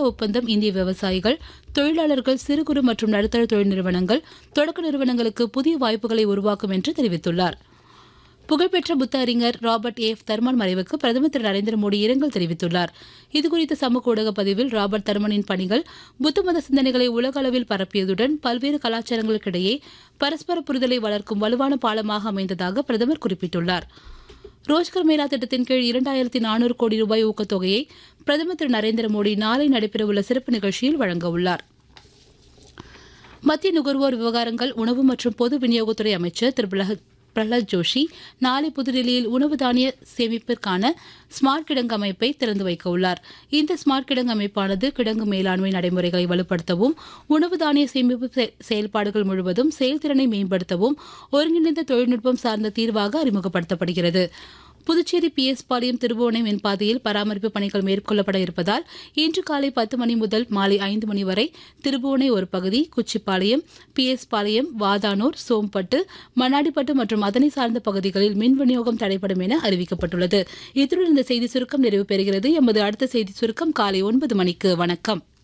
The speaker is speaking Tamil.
ஒப்பந்தம் இந்திய விவசாயிகள் தொழிலாளர்கள் சிறு குறு மற்றும் நடுத்தர தொழில் நிறுவனங்கள் தொடக்க நிறுவனங்களுக்கு புதிய வாய்ப்புகளை உருவாக்கும் என்று தெரிவித்துள்ளார் புகழ்பெற்ற புத்த அறிஞர் ராபர்ட் ஏஃப் தர்மன் மறைவுக்கு பிரதமர் திரு நரேந்திர மோடி இரங்கல் தெரிவித்துள்ளார் இதுகுறித்த சமூக ஊடக பதிவில் ராபர்ட் தர்மனின் பணிகள் புத்த மத சிந்தனைகளை உலக அளவில் பரப்பியதுடன் பல்வேறு கலாச்சாரங்களுக்கிடையே பரஸ்பர புரிதலை வளர்க்கும் வலுவான பாலமாக அமைந்ததாக பிரதமர் குறிப்பிட்டுள்ளார் ரோஜ்கர் மேளா திட்டத்தின் கீழ் இரண்டாயிரத்தி நானூறு கோடி ரூபாய் ஊக்கத்தொகையை பிரதமர் திரு நரேந்திர மோடி நாளை நடைபெறவுள்ள சிறப்பு நிகழ்ச்சியில் வழங்கவுள்ளார் மத்திய நுகர்வோர் விவகாரங்கள் உணவு மற்றும் பொது விநியோகத்துறை அமைச்சர் திரு பிரஹத் பிரஹ்லாத் ஜோஷி நாளை புதுடில்லியில் உணவு தானிய சேமிப்பிற்கான ஸ்மார்ட் கிடங்கு அமைப்பை திறந்து வைக்க உள்ளார் இந்த ஸ்மார்ட் கிடங்கு அமைப்பானது கிடங்கு மேலாண்மை நடைமுறைகளை வலுப்படுத்தவும் உணவு தானிய சேமிப்பு செ- செயல்பாடுகள் முழுவதும் செயல்திறனை மேம்படுத்தவும் ஒருங்கிணைந்த தொழில்நுட்பம் சார்ந்த தீர்வாக அறிமுகப்படுத்தப்படுகிறது புதுச்சேரி பிஎஸ் பாளையம் திருபுவனை மென்பாதையில் பராமரிப்பு பணிகள் மேற்கொள்ளப்பட இருப்பதால் இன்று காலை பத்து மணி முதல் மாலை ஐந்து மணி வரை திருபுவனை ஒரு பகுதி குச்சிப்பாளையம் பிஎஸ் பாளையம் வாதானூர் சோம்பட்டு மண்ணாடிப்பட்டு மற்றும் அதனை சார்ந்த பகுதிகளில் மின் விநியோகம் தடைப்படும் என அறிவிக்கப்பட்டுள்ளது இத்துடன் இந்த செய்தி சுருக்கம் நிறைவு பெறுகிறது எமது அடுத்த செய்தி சுருக்கம் காலை ஒன்பது மணிக்கு வணக்கம்